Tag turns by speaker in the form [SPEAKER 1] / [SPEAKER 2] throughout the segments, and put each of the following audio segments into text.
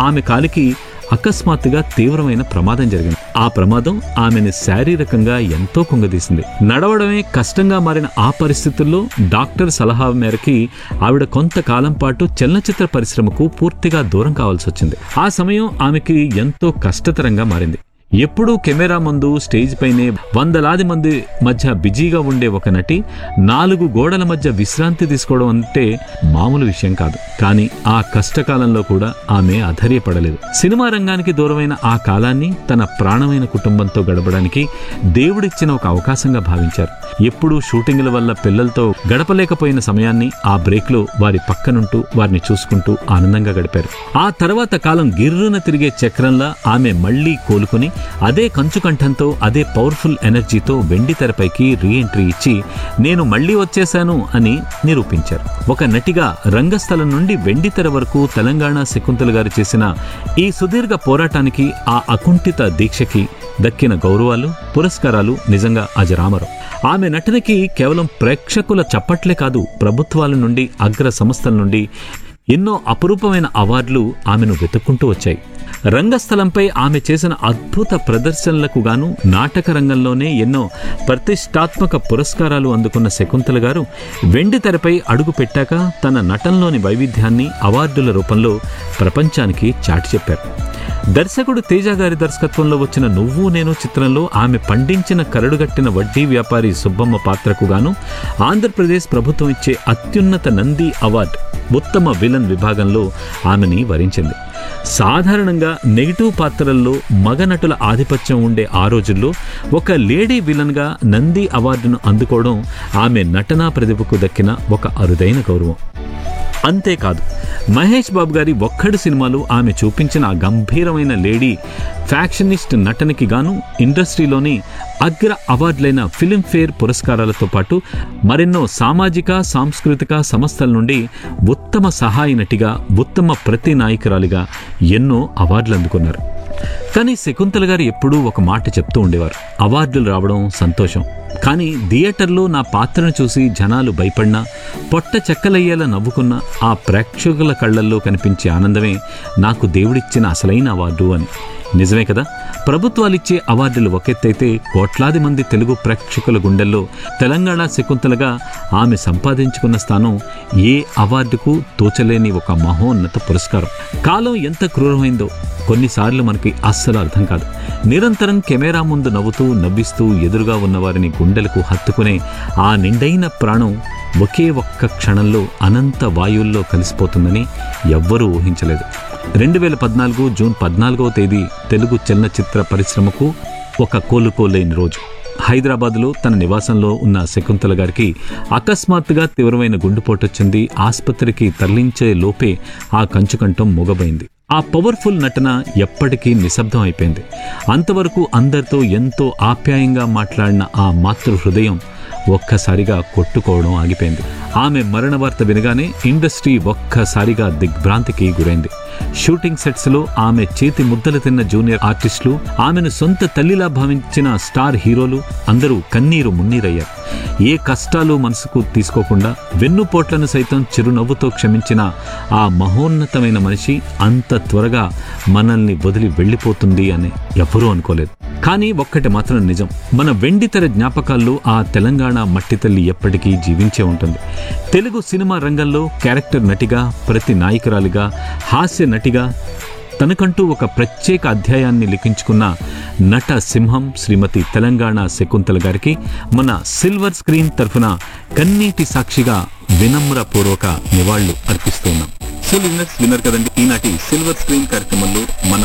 [SPEAKER 1] ఆమె కాలికి అకస్మాత్తుగా తీవ్రమైన ప్రమాదం జరిగింది ఆ ప్రమాదం ఆమెను శారీరకంగా ఎంతో కుంగదీసింది నడవడమే కష్టంగా మారిన ఆ పరిస్థితుల్లో డాక్టర్ సలహా మేరకి ఆవిడ కొంతకాలం పాటు చలనచిత్ర పరిశ్రమకు పూర్తిగా దూరం కావాల్సి వచ్చింది ఆ సమయం ఆమెకి ఎంతో కష్టతరంగా మారింది ఎప్పుడూ కెమెరా ముందు స్టేజ్ పైనే వందలాది మంది మధ్య బిజీగా ఉండే ఒక నటి నాలుగు గోడల మధ్య విశ్రాంతి తీసుకోవడం అంటే మామూలు విషయం కాదు కానీ ఆ కష్టకాలంలో కూడా ఆమె అధైర్యపడలేదు సినిమా రంగానికి దూరమైన ఆ కాలాన్ని తన ప్రాణమైన కుటుంబంతో గడపడానికి దేవుడిచ్చిన ఒక అవకాశంగా భావించారు ఎప్పుడూ షూటింగ్ల వల్ల పిల్లలతో గడపలేకపోయిన సమయాన్ని ఆ బ్రేక్లో వారి పక్కనుంటూ వారిని చూసుకుంటూ ఆనందంగా గడిపారు ఆ తర్వాత కాలం గిర్రున తిరిగే చక్రంలా ఆమె మళ్లీ కోలుకుని అదే కంచుకంఠంతో అదే పవర్ఫుల్ ఎనర్జీతో వెండి తెరపైకి రీఎంట్రీ ఇచ్చి నేను మళ్లీ వచ్చేశాను అని నిరూపించారు ఒక నటిగా రంగస్థలం నుండి వెండి తెర వరకు తెలంగాణ శకుంతల గారు చేసిన ఈ సుదీర్ఘ పోరాటానికి ఆ అకుంఠిత దీక్షకి దక్కిన గౌరవాలు పురస్కారాలు నిజంగా అజరామరం ఆమె నటనకి కేవలం ప్రేక్షకుల చప్పట్లే కాదు ప్రభుత్వాల నుండి అగ్ర సంస్థల నుండి ఎన్నో అపురూపమైన అవార్డులు ఆమెను వెతుక్కుంటూ వచ్చాయి రంగస్థలంపై ఆమె చేసిన అద్భుత ప్రదర్శనలకు గాను నాటక రంగంలోనే ఎన్నో ప్రతిష్టాత్మక పురస్కారాలు అందుకున్న శకుంతల గారు వెండి తెరపై అడుగు పెట్టాక తన నటనలోని వైవిధ్యాన్ని అవార్డుల రూపంలో ప్రపంచానికి చాటి చెప్పారు దర్శకుడు తేజ గారి దర్శకత్వంలో వచ్చిన నువ్వు నేను చిత్రంలో ఆమె పండించిన కరడుగట్టిన వడ్డీ వ్యాపారి సుబ్బమ్మ పాత్రకు గాను ఆంధ్రప్రదేశ్ ప్రభుత్వం ఇచ్చే అత్యున్నత నంది అవార్డు ఉత్తమ విలన్ విభాగంలో ఆమెని వరించింది సాధారణంగా నెగిటివ్ పాత్రల్లో మగ నటుల ఆధిపత్యం ఉండే ఆ రోజుల్లో ఒక లేడీ విలన్గా నంది అవార్డును అందుకోవడం ఆమె నటనా ప్రతిభకు దక్కిన ఒక అరుదైన గౌరవం అంతేకాదు మహేష్ బాబు గారి ఒక్కడు సినిమాలో ఆమె చూపించిన ఆ గంభీరమైన లేడీ ఫ్యాక్షనిస్ట్ నటనకి గాను ఇండస్ట్రీలోని అగ్ర అవార్డులైన ఫిల్మ్ఫేర్ పురస్కారాలతో పాటు మరెన్నో సామాజిక సాంస్కృతిక సంస్థల నుండి ఉత్తమ సహాయ నటిగా ఉత్తమ ప్రతి నాయకురాలిగా ఎన్నో అవార్డులు అందుకున్నారు కానీ శకుంతల గారు ఎప్పుడూ ఒక మాట చెప్తూ ఉండేవారు అవార్డులు రావడం సంతోషం కానీ థియేటర్లో నా పాత్రను చూసి జనాలు భయపడినా పొట్ట చెక్కలయ్యేలా నవ్వుకున్న ఆ ప్రేక్షకుల కళ్ళల్లో కనిపించే ఆనందమే నాకు దేవుడిచ్చిన అసలైన అవార్డు అని నిజమే కదా ప్రభుత్వాలిచ్చే అవార్డులు ఒకెత్తైతే కోట్లాది మంది తెలుగు ప్రేక్షకుల గుండెల్లో తెలంగాణ శకుంతలగా ఆమె సంపాదించుకున్న స్థానం ఏ అవార్డుకు తోచలేని ఒక మహోన్నత పురస్కారం కాలం ఎంత క్రూరమైందో కొన్నిసార్లు మనకి అస్సలు అర్థం కాదు నిరంతరం కెమెరా ముందు నవ్వుతూ నవ్విస్తూ ఎదురుగా ఉన్న వారిని గుండెలకు హత్తుకునే ఆ నిండైన ప్రాణం ఒకే ఒక్క క్షణంలో అనంత వాయువుల్లో కలిసిపోతుందని ఎవ్వరూ ఊహించలేదు రెండు వేల పద్నాలుగు జూన్ పద్నాలుగవ తేదీ తెలుగు చలనచిత్ర పరిశ్రమకు ఒక కోలుకోలేని రోజు హైదరాబాద్లో తన నివాసంలో ఉన్న శకుంతల గారికి అకస్మాత్తుగా తీవ్రమైన గుండెపోటు వచ్చింది ఆసుపత్రికి తరలించే లోపే ఆ కంచుకంఠం మూగబోయింది ఆ పవర్ఫుల్ నటన ఎప్పటికీ నిశ్శబ్దం అయిపోయింది అంతవరకు అందరితో ఎంతో ఆప్యాయంగా మాట్లాడిన ఆ మాతృ హృదయం ఒక్కసారిగా కొట్టుకోవడం ఆగిపోయింది ఆమె మరణ వార్త వినగానే ఇండస్ట్రీ ఒక్కసారిగా దిగ్భ్రాంతికి గురైంది షూటింగ్ సెట్స్ లో ఆమె చేతి ముద్దలు తిన్న జూనియర్ ఆర్టిస్టులు ఆమెను సొంత తల్లిలా భావించిన స్టార్ హీరోలు అందరూ కన్నీరు మున్నీరయ్యారు ఏ కష్టాలు మనసుకు తీసుకోకుండా వెన్నుపోట్లను సైతం చిరునవ్వుతో క్షమించిన ఆ మహోన్నతమైన మనిషి అంత త్వరగా మనల్ని వదిలి వెళ్ళిపోతుంది అని ఎవ్వరూ అనుకోలేదు కానీ ఒక్కటి మాత్రం నిజం మన వెండితెర జ్ఞాపకాల్లో ఆ తెలంగాణ మట్టి తల్లి ఎప్పటికీ జీవించే ఉంటుంది తెలుగు సినిమా రంగంలో క్యారెక్టర్ నటిగా ప్రతి నాయకురాలిగా హాస్య నటిగా తనకంటూ ఒక ప్రత్యేక అధ్యాయాన్ని లిఖించుకున్న నట సింహం శ్రీమతి తెలంగాణ శకుంతల గారికి మన సిల్వర్ స్క్రీన్ తరఫున కన్నీటి సాక్షిగా వినమ్రపూర్వక నివాళులు అర్పిస్తున్నాం సో లిజనర్స్ విన్నర్ కదండి ఈనాటి సిల్వర్ స్క్రీన్ కార్యక్రమంలో మన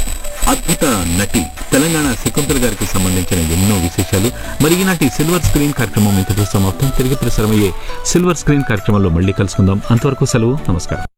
[SPEAKER 1] అద్భుత నటి తెలంగాణ శకుంతల గారికి సంబంధించిన ఎన్నో విశేషాలు మరి ఈనాటి సిల్వర్ స్క్రీన్ కార్యక్రమం ఇంతటితో సమాప్తం తిరిగి ప్రసారమయ్యే సిల్వర్ స్క్రీన్ కార్యక్రమంలో మళ్ళీ కలుసుకుందాం అంతవరకు సెలవు నమస్కారం